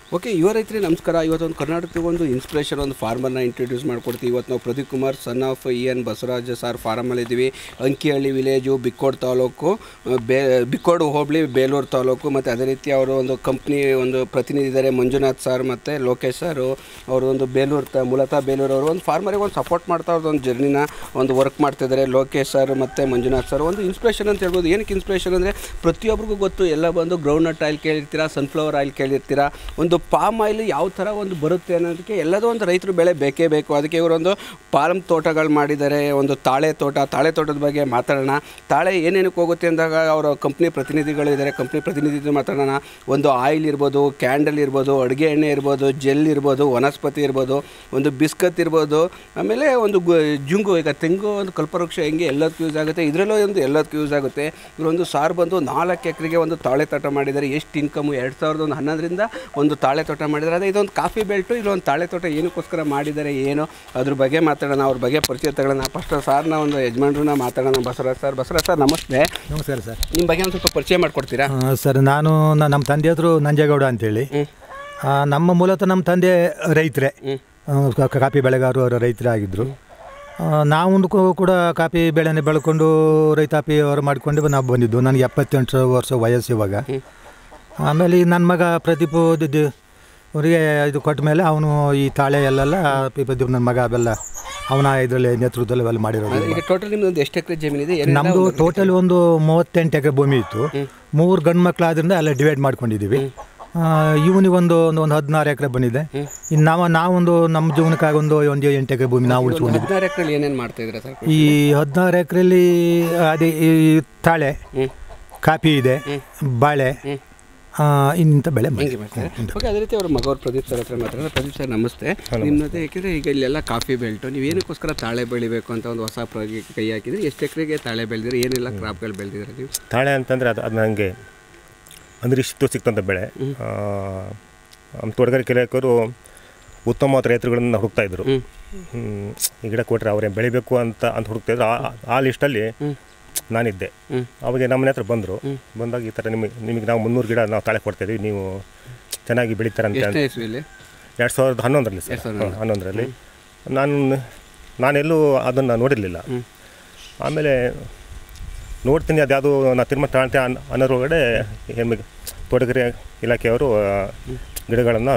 Okay ಯುವ ರೈತರೇ ನಮಸ್ಕಾರ ಇವತ್ತೊಂದು ಕರ್ನಾಟಕದ ಒಂದು ಇನ್ಸ್ಪಿರೇಷನ್ ಒಂದು ಫಾರ್ಮರ್ನ ಇಂಟ್ರೊಡ್ಯೂಸ್ ಮಾಡ್ಕೊಡ್ತೀವಿ ಇವತ್ತು ನಾವು Pradeep Kumar son of E N Basavaraja sir ಫಾರಮಲ್ಲಿ ಇದ್ದೀವಿ ಅಂಕಿಹಳ್ಳಿ ವಿಲೇಜು ಬಿಕ್ಕೋಡ್ ತಾಲೂಕು ಆ, ಬೇ ಬಿಕ್ಕೋಡ್ ಹೋಬಳಿ ಬೇಲೂರು ತಾಲೂಕು ಮತ್ತು ಅದೇ ರೀತಿ ಅವರು ಒಂದು ಕಂಪ್ನಿ ಒಂದು ಪ್ರತಿನಿಧಿ ಇದ್ದಾರೆ ಮಂಜುನಾಥ್ ಸರ್ ಮತ್ತು ಲೋಕೇಶ್ ಸರ್ ಅವರು ಒಂದು ಬೇಲೂರು ತ ಮೂಲತಃ ಬೇಲೂರು ಅವರು ಒಂದು ಫಾರ್ಮರಿಗೆ ಒಂದು ಸಪೋರ್ಟ್ ಮಾಡ್ತಾ ಅವ್ರದ್ದು ಒಂದು ಜರ್ನಿನ ಒಂದು ವರ್ಕ್ ಮಾಡ್ತಿದ್ದಾರೆ ಲೋಕೇಶ್ ಸರ್ ಮತ್ತು ಮಂಜುನಾಥ್ ಸರ್ ಒಂದು ಇನ್ಸ್ಪಿರೇಷನ್ ಅಂತ ಹೇಳ್ಬೋದು ಏನಕ್ಕೆ ಇನ್ಸ್ಪಿರೇಷನ್ ಅಂದರೆ ಪ್ರತಿಯೊಬ್ಬರಿಗೂ ಗೊತ್ತು ಎಲ್ಲ ಬಂದು ಗ್ರೌಂಡ್ ನಟ್ ಆಯಿಲ್ ಕೇಳಿರ್ತೀರಾ ಸನ್ಫ್ಲವರ್ ಆಯಿಲ್ ಕೇಳಿರ್ತೀರಾ ಒಂದು ಪಾಮ್ ಆಯಿಲ್ ಯಾವ ಥರ ಒಂದು ಬರುತ್ತೆ ಅನ್ನೋದಕ್ಕೆ ಎಲ್ಲದೂ ಒಂದು ರೈತರು ಬೆಳೆ ಬೇಕೇ ಬೇಕು ಅದಕ್ಕೆ ಇವರೊಂದು ಪಾಲ್ಮ್ ತೋಟಗಳು ಮಾಡಿದ್ದಾರೆ ಒಂದು ತಾಳೆ ತೋಟ ತಾಳೆ ತೋಟದ ಬಗ್ಗೆ ಮಾತಾಡೋಣ ತಾಳೆ ಏನೇನಕ್ಕೆ ಹೋಗುತ್ತೆ ಅಂದಾಗ ಅವರ ಕಂಪ್ನಿ ಪ್ರತಿನಿಧಿಗಳು ಇದ್ದಾರೆ ಕಂಪ್ನಿ ಪ್ರತಿನಿಧಿ ಮಾತಾಡೋಣ ಒಂದು ಆಯಿಲ್ ಇರ್ಬೋದು ಕ್ಯಾಂಡಲ್ ಇರ್ಬೋದು ಅಡುಗೆ ಎಣ್ಣೆ ಇರ್ಬೋದು ಜೆಲ್ ಇರ್ಬೋದು ವನಸ್ಪತಿ ಇರ್ಬೋದು ಒಂದು ಬಿಸ್ಕತ್ ಇರ್ಬೋದು ಆಮೇಲೆ ಒಂದು ಗು- ಜುಂಗು ಈಗ ತೆಂಗು ಒಂದು ಕಲ್ಪವೃಕ್ಷ ಹೆಂಗೆ ಎಲ್ಲದಕ್ಕೂ ಯೂಸ್ ಆಗುತ್ತೆ ಇದರಲ್ಲೂ ಒಂದು ಎಲ್ಲದಕ್ಕೂ ಯೂಸ್ ಆಗುತ್ತೆ ಇವರೊಂದು ಸಾರು ಬಂದು ನಾಲ್ಕು ಎಕರೆಗೆ ಒಂದು ತಾಳೆ ತೋಟ ಮಾಡಿದ್ದಾರೆ ಎಷ್ಟು ಇನ್ಕಮು ಎರಡು ಸಾವಿರದ ಒಂದು ಹನ್ನೊಂದರಿಂದ ಒಂದು ತಾಳೆ ತೋಟ ಮಾಡಿದ್ದಾರೆ ಅದೇ ಇದೊಂದು ಕಾಫಿ ಬೆಲ್ಟು ಇಲ್ಲೊಂದು ತಾಳೆ ತೋಟ ಏನಕ್ಕೋಸ್ಕರ ಮಾಡಿದ್ದಾರೆ ಏನು ಅದ್ರ ಬಗ್ಗೆ ಮಾತಾಡೋಣ ಅವ್ರ ಬಗ್ಗೆ ಪರಿಚಯ ತಗೊಳ್ಳೋಣ ಫಸ್ಟ್ ಸಾರ್ನ ಒಂದು ಯಜಮಾನ್ರನ್ನ ಮಾತಾಡೋಣ ಬಸವರಾಜ್ ಸರ್ ಬಸವರಾಜ್ ಸರ್ ನಮಸ್ತೆ ನಮಸ್ಕಾರ ಸರ್ ನಿಮ್ಮ ಬಗ್ಗೆ ಒಂದು ಸ್ವಲ್ಪ ಪರಿಚಯ ಮಾಡಿಕೊಡ್ತೀರಾ ಆ, ಸರ್ ನಾನು ನ- ನಮ್ಮ ತಂದೆ ಹೆಸರು ನಂಜೇಗೌಡ ಅಂತೇಳಿ ಆ, ನಮ್ಮ ಮೂಲತಃ ನಮ್ಮ ತಂದೆ ರೈತರೇ ಆ, ಕ- ಕಾಫಿ ಬೆಳೆಗಾರರು ಅವರ ರೈತರೇ ಆಗಿದ್ದರು ನಾವು ಕೂ- ಕೂಡ ಕಾಫಿ ಬೆಳೆನೇ ಬೆಳ್ಕೊಂಡು ರೈತಾಪಿ ಅವರು ಮಾಡಿಕೊಂಡು ನಾವು ಬಂದಿದ್ದು ನನಗೆ ಎಪ್ಪತ್ತೆಂಟು ವರ್ಷ ವಯಸ್ಸು ಇವಾಗ ಆಮೇಲೆ ಈ ನನ್ನ ಮಗ ಪ್ರದೀಪ್ ದಿ- ಅವರಿಗೆ ಇದು ಕೊಟ್ಟ ಮೇಲೆ ಅವನು ಈ ತಾಳೆ ಎಲ್ಲೆಲ್ಲ ಪಿ- ಪ್ರದೀಪ್ ನನ್ನ ಮಗ ಅವೆಲ್ಲ ಅವನ ಇದರಲ್ಲಿ ನೇತೃತ್ವದಲ್ಲಿ ಅವೆಲ್ಲ ಮಾಡಿರೋದು ಈಗ ಟೋಟಲ್ ನಿಮ್ದು ಒಂದು ಎಷ್ಟು ಎಕರೆ ಜಮೀನಿದೆ ಏನೆಲ್ಲ ನಮ್ಮದು ಟೋಟಲ್ ಒಂದು ಮೂವತ್ತೆಂಟು ಎಕರೆ ಭೂಮಿ ಇತ್ತು ಮೂರು ಗಂಡು ಮಕ್ಕಳಾದ್ರಿಂದ ಎಲ್ಲ ಡಿವೈಡ್ ಮಾಡ್ಕೊಂಡಿದ್ದೀವಿ ಇವನಿಗೆ ಒಂದು ಒಂದು ಒಂದು ಹದಿನಾರು ಎಕರೆ ಬಂದಿದೆ ಇನ್ನು ನಾವು ನಾವೊಂದು ನಮ್ಮ ಜೀವನಕ್ಕಾಗಿ ಒಂದು ಒಂದು ಎಂಟು ಎಕರೆ ಭೂಮಿ ನಾವು ಉಳಿಸ್ಕೊಂಡಿದ್ವಿ ಹದಿನಾರು ಎಕರೆಲಿ ಏನೇನು ಮಾಡ್ತಾ ಇದ್ದೀರಾ ಸರ್ ಈ ಹದಿನಾರು ಎಕರೆಯಲ್ಲಿ ಅದೇ ಈ ತಾಳೆ ಕಾಫಿ ಇದೆ ಬಾಳೆ ಆ, ಇನ್ನಿಂಥ ಬೆಳೆ ಹಂಗೆ ಮಾಡಿದ್ದೀವಿ. ಮಾಡ್ತಾರೆ ಓಕೆ ಅದೇ ರೀತಿ ಅವ್ರ ಮಗವ್ರು ಪ್ರದೀಪ್ ಸರ್ ಹತ್ರ ಮಾತಾಡೋದು ಪ್ರದೀಪ್ ಸರ್ ನಮಸ್ತೆ ನಿಮ್ಮದು ಯಾಕೆಂದರೆ ಈಗ ಇಲ್ಲೆಲ್ಲ ಕಾಫಿ ಬೆಲ್ಟು ನೀವು ಏನಕ್ಕೋಸ್ಕರ ತಾಳೆ ಬೆಳಿಬೇಕು ಅಂತ ಒಂದು ಹೊಸ ಪ್ರಾಜೆಕ್ಟ್ ಕೈ ಹಾಕಿದ್ರೆ ಎಷ್ಟು ಎಕರೆಗೆ ತಾಳೆ ಬೆಳೆದಿರಿ ಏನೆಲ್ಲ ಕ್ರಾಪ್ಗಳು ಬೆಳೆದಿದ್ರೆ ನೀವು ತಾಳೆ ಅಂತಂದರೆ ಅದು ಅದು ನನಗೆ ಅಂದರೆ ಇಷ್ಟು ಸಿಕ್ತಂಥ ಬೆಳೆ ಆ, ನಮ್ಮ ತೋಟಗಾರಿಕೆ ಇಲಾಖೆಯವರು ಉತ್ತಮವಾದ ರೈತರುಗಳನ್ನು ಹುಡುಕ್ತಾ ಇದ್ರು ಹ್ಮ್, ಈ ಗಿಡ ಕೊಟ್ಟರೆ ಅವರೇ ಬೆಳಿಬೇಕು ಅಂತ ಅಂತ ಹುಡುಕ್ತಾ ಇದ್ರು ಆ- ಆ ಲಿಸ್ಟಲ್ಲಿ ನಾನಿದ್ದೆ ಅವಾಗ ನಮ್ಮನೆ ಹತ್ರ ಬಂದರು ಬಂದಾಗ ಈ ಥರ ನಿಮಗೆ ನಿಮಗೆ ನಾವು ಮುನ್ನೂರು ಗಿಡ ನಾವು ತಾಳೆ ಕೊಡ್ತಾ ಇದೀವಿ ನೀವು ಚೆನ್ನಾಗಿ ಬೆಳಿತಾರಂತ ಎಷ್ಟನೇ ಇಸ್ವಿಯಲ್ಲಿ ಎರಡು ಸಾವಿರದ ಹನ್ನೊಂದರಲ್ಲಿ ಸರ್ ಹಾಂ, ಹನ್ನೊಂದರಲ್ಲಿ ನಾನು ನಾನೆಲ್ಲೂ ಅದನ್ನು ನೋಡಿರಲಿಲ್ಲ ಆಮೇಲೆ ನೋಡ್ತೀನಿ ಅದ್ಯಾವುದು ನಾ ತಿರುಮ ತಾಳ್ತೆ ಅನ್ ಅನ್ನೋದ್ರೊಳಗಡೆ ಹೆಮ್ಮಿಗೆ ತೋಟಗಾರಿ ಇಲಾಖೆಯವರು ಆ, ಗಿಡಗಳನ್ನು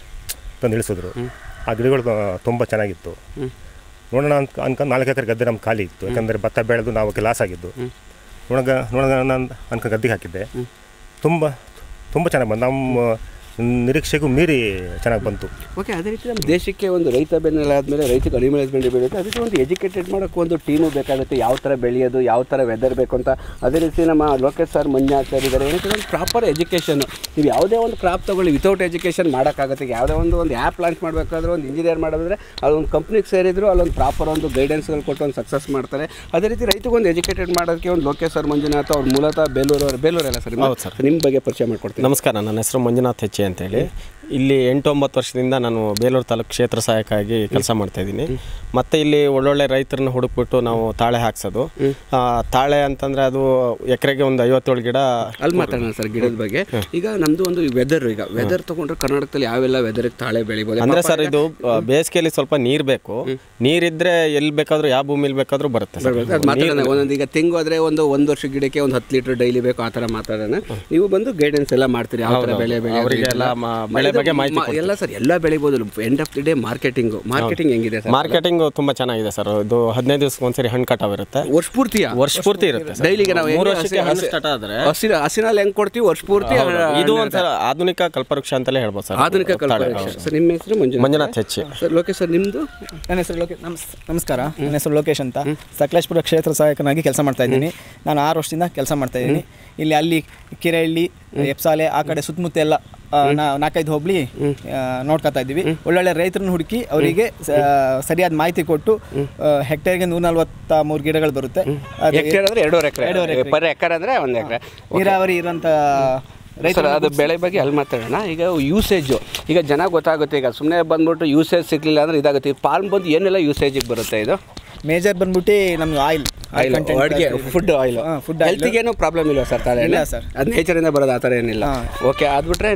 ತಂದು ಇಳಿಸಿದ್ರು ಆ ಗಿಡಗಳು ತುಂಬ ಚೆನ್ನಾಗಿತ್ತು ನೋಡೋಣ ಅಂತ ಅನ್ಕೊಂಡು ನಾಲ್ಕು ಎಕರೆ ಗದ್ದೆ ನಮ್ಮ ಖಾಲಿ ಇತ್ತು ಯಾಕಂದರೆ ಭತ್ತ ಬೆಳೆದು ನಾವು ಲಾಸ್ ಆಗಿದ್ದು ನೋಡೋಣ ನೋಡೋಣ ಅಂತ ಅನ್ಕೊಂಡು ಗದ್ದೆಗೆ ಹಾಕಿದ್ದೆ ತುಂಬ ತುಂಬ ಚೆನ್ನಾಗಿ ಬಂತು ನಮ್ಮ ನಿರೀಕ್ಷೆಗೂ ಮೀರಿ ಚೆನ್ನಾಗಿ ಬಂತು ಓಕೆ ಅದೇ ರೀತಿ ನಮ್ಮ ದೇಶಕ್ಕೆ ಒಂದು ರೈತ ಬೆನ್ನೆಲಾದ್ಮೇಲೆ ರೈತಕ್ಕೆ ಅನಿಮಲ್ ಹಸ್ಬೆಂಡ್ರಿ ಬೆಳೆಯುತ್ತೆ ಅದಕ್ಕೆ ಒಂದು ಎಜುಕೇಟೆಡ್ ಮಾಡೋಕ್ಕೆ ಒಂದು ಟೀಮು ಬೇಕಾಗುತ್ತೆ ಯಾವ ಥರ ಬೆಳೆಯೋದು ಯಾವ ಥರ ವೆದರ್ ಬೇಕು ಅಂತ ಅದೇ ರೀತಿ ನಮ್ಮ ಲೋಕೇಶ್ ಸರ್ ಮಂಜಾತ್ ಸರ್ ಇದ್ದಾರೆ ಏನಕ್ಕೆ ಒಂದು ಪ್ರಾಪರ್ ಎಜುಕೇಷನ್ ನೀವು ಯಾವುದೇ ಒಂದು ಕ್ರಾಪ್ ತೊಗೊಳ್ಳಿ ವಿತೌಟ್ ಎಜುಕೇಷನ್ ಮಾಡೋಕ್ಕಾಗುತ್ತೆ ಈಗ ಯಾವುದೇ ಒಂದು ಒಂದು ಆ್ಯಪ್ ಲಾಂಚ್ ಮಾಡಬೇಕಾದ್ರೆ ಒಂದು ಇಂಜಿನಿಯರ್ ಮಾಡೋದ್ರೆ ಅದೊಂದು ಕಂಪ್ನಿಗೆ ಸೇರಿದ್ರು ಅಲ್ಲೊಂದು ಪ್ರಾಪರ್ ಒಂದು ಗೈಡೆನ್ಸ್ಗಳು ಕೊಟ್ಟು ಒಂದು ಸಕ್ಸಸ್ ಮಾಡ್ತಾರೆ ಅದೇ ರೀತಿ ರೈತಗೆ ಒಂದು ಎಜುಕೇಟೆಡ್ ಮಾಡೋದಕ್ಕೆ ಒಂದು ಲೋಕೇಶ್ ಸರ್ ಮಂಜುನಾಥ್ ಅವ್ರು ಮೂಲತಃ ಬೇಲೂರು ಅವರು ಬೇಲೂರಲ್ಲ ಸರ್ ಹೌದು ಸರ್. ನಿಮ್ಮ ಬಗ್ಗೆ ಪರಿಚಯ ಮಾಡ್ಕೊಡ್ತೀನಿ ನಮಸ್ಕಾರ ನನ್ನ ಹೆಸರು ಮಂಜುನಾಥ್ ಹೆಚ್ಚೆ ಅಂತೇಳಿ ಇಲ್ಲಿ ಎಂಟು ಒಂಬತ್ತು ವರ್ಷದಿಂದ ನಾನು ಬೇಲೂರು ತಾಲೂಕು ಕ್ಷೇತ್ರ ಸಹಾಯಕಾಗಿ ಕೆಲಸ ಮಾಡ್ತಾ ಇದ್ದೀನಿ ಮತ್ತೆ ಇಲ್ಲಿ ಒಳ್ಳೊಳ್ಳೆ ರೈತರನ್ನ ಹುಡುಕ್ಬಿಟ್ಟು ನಾವು ತಾಳೆ ಹಾಕ್ಸೋದು ಆ, ತಾಳೆ ಅಂತಂದ್ರೆ ಅದು ಎಕರೆಗೆ ಒಂದು ಐವತ್ತೇಳು ಗಿಡ ಅಲ್ಲಿ ಮಾತಾಡೋಣ ಸರ್ ಗಿಡದ ಬಗ್ಗೆ ಈಗ ನಮ್ದು ಒಂದು ವೆದರ್ ಈಗ ವೆದರ್ ತಗೊಂಡ್ರೆ ಕರ್ನಾಟಕದಲ್ಲಿ ಯಾವೆಲ್ಲ ವೆದರ್ ತಾಳೆ ಬೆಳಿಬೋದು ಅಂದ್ರೆ ಸರ್ ಇದು ಆ, ಬೇಸಿಗೆಯಲ್ಲಿ ಸ್ವಲ್ಪ ನೀರು ಬೇಕು ನೀರಿದ್ರೆ ಎಲ್ಲಿ ಬೇಕಾದ್ರೂ ಯಾವ ಭೂಮಿಲಿ ಬೇಕಾದ್ರೂ ಬರುತ್ತೆ ಸರ್ ಅದು ಮಾತಾಡೋಣ ಒಂದೊಂದು ಈಗ ತೆಂಗು ಆದ್ರೆ ಒಂದು ಒಂದು ವರ್ಷ ಗಿಡಕ್ಕೆ ಒಂದು ಹತ್ತು ಲೀಟರ್ ಡೈಲಿ ಬೇಕು ಆ ಥರ ಮಾತಾಡೋಣ ನೀವು ಬಂದು ಗೈಡೆನ್ಸ್ ಎಲ್ಲ ಮಾಡ್ತೀರಿ ಯಾವ ಥರ ಬೆಳೆ ಬೆಳೆ ಅವರಿಗೆ ಎಲ್ಲ ಮ- ಬೆಳೆ ಬಗ್ಗೆ ಮಾಹಿತಿ ಎಲ್ಲ ಸರ್ ಎಲ್ಲ ಬೆಳಿಬೋದು end of the day marketing marketing ಹೆಂಗಿದೆ ಸರ್ ಮಾರ್ಕೆಟಿಂಗ್ ತುಂಬಾ ಚೆನ್ನಾಗಿದೆ ಸರ್ ಇದು ಹದಿನೈದು ದಿವಸಕ್ಕೆ ಒಂದ್ಸರಿ ಹಣ್ಣು ಕಟಾವ್ ಇರುತ್ತೆ ವರ್ಷ ಪೂರ್ತಿಯ ವರ್ಷ ಪೂರ್ತಿ ಇರುತ್ತೆ ಸರ್. ಡೈಲಿಗೆ ನಾವು ಮೂರು ಹೆಂಗೆ ವರ್ಷಕ್ಕೆ ಹಸಿ- ಹಣ್ಣು ಹಸಿ- ಸ್ಟಾರ್ಟ್ ಆದ್ರೆ ಹಸಿನ ಹಸಿನಲ್ಲಿ ಹೆಂಗ್ ಕೊಡ್ತೀವಿ ವರ್ಷ ಪೂರ್ತಿ ಇದು ಒಂಥರ ಆಧುನಿಕ ಕಲ್ಪವೃಕ್ಷ ಅಂತಲೇ ಹೇಳ್ಬೋದು ಸರ್ ಆಧುನಿಕ ತಾಳೆ, ಕಲ್ಪವೃಕ್ಷ ಹೌದು. ಸರ್ ನಿಮ್ಮ ಹೆಸರು ಮಂಜುನಾಥ್ ಮಂಜುನಾಥ್ ಹೆಚ್ಚಿ ಸರ್ ಲೋಕೇಶ್ ಸರ್ ನಿಮ್ಮದು ನನ್ನ ಹೆಸರು ಲೋಕೇಶ್ ನಮಸ್ ನಮಸ್ಕಾರ ನನ್ನ ಹೆಸರು ಲೋಕೇಶ್ ಅಂತ ಸಕಲೇಶ್ಪುರ ಕ್ಷೇತ್ರ ಸಹಾಯಕನಾಗಿ ಕೆಲಸ ಮಾಡ್ತಾ ಇದ್ದೀನಿ ನಾನು ಆರು ವರ್ಷದಿಂದ ಕೆಲಸ ಮಾಡ್ತಾ ಇದ್ದೀನಿ ಇಲ್ಲಿ ಅಲ್ಲಿ ಕಿರಹಳ್ಳಿ ಎಪ್ಸಾಲೆ ಆ ಕಡೆ ಸುತ್ತಮುತ್ತ ಎಲ್ಲ ಆ, ನಾ- ನಾಲ್ಕೈದು ಹೋಬಳಿ ಆ, ನೋಡ್ಕೊತಾ ಇದ್ದೀವಿ ಒಳ್ಳೊಳ್ಳೆ ರೈತರನ್ನ ಹುಡುಕಿ ಅವರಿಗೆ ಸ- ಸರಿಯಾದ ಮಾಹಿತಿ ಕೊಟ್ಟು ಆ, ಹೆಕ್ಟೇರ್ಗೆ ನೂರ ನಲ್ವತ್ತ ಮೂರು ಗಿಡಗಳು ಬರುತ್ತೆ ಅದು ಹೆಕ್ಟೇರ್ ಅಂದ್ರೆ ಎರಡೂವರೆ ಎರಡೂವರೆ ಎಕರೆ ಎಕರೆ. ಪರ್ ಎಕರೆ ಅಂದ್ರೆ ಒಂದು ಎಕರೆ ನೀರಾವರಿ ಇರೋಂಥ ಸರ್ ರೈತರ ಅದು ಬೆಳೆ ಬಗ್ಗೆ ಅಲ್ಲಿ ಮಾತಾಡೋಣ ಈಗ ಯೂಸೇಜು ಈಗ ಜನ ಗೊತ್ತಾಗುತ್ತೆ ಈಗ ಸುಮ್ಮನೆ ಬಂದ್ಬಿಟ್ಟು ಯೂಸೇಜ್ ಸಿಗ್ಲಿಲ್ಲ ಅಂದ್ರೆ ಇದಾಗುತ್ತೆ ಈ ಪಾಲ್ಮ್ ಬಂದು ಏನೆಲ್ಲ ಯೂಸೇಜಿಗೆ ಬರುತ್ತೆ ಇದು ಮೇಜರ್ ಬಂದ್ಬಿಟ್ಟು ನಮ್ಗೆ ಆಯಿಲ್ ಆಯಿಲ್ ಅಡುಗೆ ಫುಡ್ ಆಯಿಲ್ ಫುಡ್ ಹೆಲ್ತಿಗೆ ಏನೂ ಪ್ರಾಬ್ಲಮ್ ಇಲ್ಲ ಸರ್ ತಾಳೆ ಇಲ್ಲ ಸರ್. ಅದು ನೇಚರಿಂದ ಬರೋದು ಆ ಥರ ಏನಿಲ್ಲ ಹಾ. ಓಕೆ ಅದ್ಬಿಟ್ರೆ ಏನು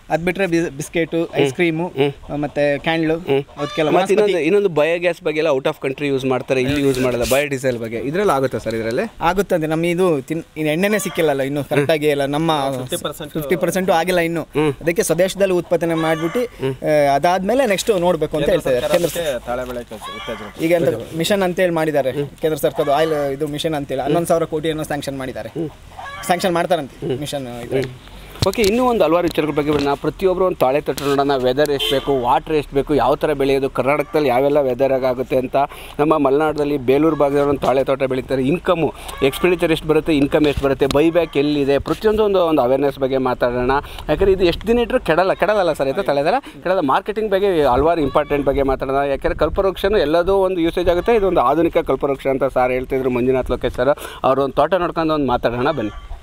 ಅದು ಬಿಟ್ಟರೆ ಬಿಸ್ಕೆಟು ಐಸ್ ಕ್ರೀಮು ಮತ್ತು ಕ್ಯಾಂಡ್ಲು ಅದಕ್ಕೆಲ್ಲ ಮತ್ತೆ ಇನ್ನೊಂದು ಇನ್ನೊಂದು ಬಯೋಗ್ಯಾಸ್ ಬಗ್ಗೆ ಎಲ್ಲ ಔಟ್ ಆಫ್ ಕಂಟ್ರಿ ಯೂಸ್ ಮಾಡ್ತಾರೆ ಇಲ್ಲಿ ಯೂಸ್ ಮಾಡಲ್ಲ ಬಯೋಡೀಸೆಲ್ ಬಗ್ಗೆ ಇದ್ರಲ್ಲಿ ಆಗುತ್ತಾ ಸರ್ ಇದರಲ್ಲಿ ಆಗುತ್ತದೆ ನಮ್ಮ ಇದು ತಿನ್ ಇನ್ನು ಎಣ್ಣೆನೇ ಸಿಕ್ಕಿಲ್ಲಲ್ಲ ಇನ್ನು ಕರೆಕ್ಟಾಗಿ ಎಲ್ಲ ನಮ್ಮ ಫಿಫ್ಟಿ ಪರ್ಸೆಂಟು ಆಗಿಲ್ಲ ಇನ್ನು ಅದಕ್ಕೆ ಸ್ವದೇಶದಲ್ಲಿ ಉತ್ಪಾದನೆ ಮಾಡಿಬಿಟ್ಟು ಅದಾದ್ಮೇಲೆ ನೆಕ್ಸ್ಟ್ ನೋಡಬೇಕು ಅಂತ ಹೇಳ್ತಾ ಇದ್ದಾರೆ ಕೇಂದ್ರ ಸ- ತಾಳೆ ಬೆಳೆ ಉತ್ತೇಜನ ಈಗ ಎಂತ ಮಿಷನ್ ಅಂತೇಳಿ ಮಾಡಿದ್ದಾರೆ ಕೇಂದ್ರ ಸರ್ಕಾರದ ಆಯಿಲ್ ಇದು ಮಿಷನ್ ಅಂತೇಳಿ ಹನ್ನೊಂದು ಸಾವಿರ ಕೋಟಿಯನ್ನು ಸ್ಯಾಂಕ್ಷನ್ ಮಾಡಿದ್ದಾರೆ ಸ್ಯಾಂಕ್ಷನ್ ಮಾಡ್ತಾರಂತೆ ಮಿಷನ್ ಇದು ಓಕೆ ಇನ್ನೂ ಒಂದು ಹಲವಾರು ವಿಚಾರಗಳ ಬಗ್ಗೆ ಬರೋಣ ಪ್ರತಿಯೊಬ್ಬರು ಒಂದು ತಾಳೆ ತಟ್ಟು ನೋಡೋಣ ವೆದರ್ ಎಷ್ಟು ಬೇಕು ವಾಟ್ರ್ ಎಷ್ಟು ಬೇಕು ಯಾವ ಥರ ಬೆಳೆಯೋದು ಕರ್ನಾಟಕದಲ್ಲಿ ಯಾವೆಲ್ಲ ವೆದರ್ ಆಗುತ್ತೆ ಅಂತ ನಮ್ಮ ಮಲೆನಾಡಲ್ಲಿ ಬೇಲೂರು ಭಾಗದಲ್ಲಿ ಒಂದು ತಾಳೆ ತೋಟ ಬೆಳೀತಾರೆ ಇನ್ಕಮು ಎಕ್ಸ್ಪೆಂಡಿಚರ್ ಎಷ್ಟು ಬರುತ್ತೆ ಇನ್ಕಮ್ ಎಷ್ಟು ಬರುತ್ತೆ ಬೈಬ್ಯಾಕ್ ಎಲ್ಲಿದೆ ಪ್ರತಿಯೊಂದು ಒಂದು ಒಂದು ಅವೇರ್ನೆಸ್ ಬಗ್ಗೆ ಮಾತಾಡೋಣ ಯಾಕಂದರೆ ಇದು ಎಷ್ಟು ದಿನ ಇಟ್ಟರು ಕೆಡಲ್ಲ ಕೆಡಲ್ಲ ಸರ್ ಆಯ್ತಾ ತಳೆದಲ್ಲ ಕೆಡಲ್ಲ ಮಾರ್ಕೆಟಿಂಗ್ ಬಗ್ಗೆ ಹಲವಾರು ಇಂಪಾರ್ಟೆಂಟ್ ಬಗ್ಗೆ ಮಾತಾಡೋಣ ಯಾಕಂದರೆ ಕಲ್ಪವೃಕ್ಷನು ಎಲ್ಲದೂ ಒಂದು ಯೂಸೇಜ್ ಆಗುತ್ತೆ ಇದು ಒಂದು ಆಧುನಿಕ ಕಲ್ಪವೃಕ್ಷ ಅಂತ ಸರ್ ಹೇಳ್ತಿದ್ರು ಮಂಜುನಾಥ್ ಲೋಕೇಶ್ ಸರ್ ಅವ್ರ ಒಂದು ತೋಟ ನೋಡ್ಕೊಂಡು ಒಂದು ಮಾತಾಡೋಣ ಬನ್ನಿ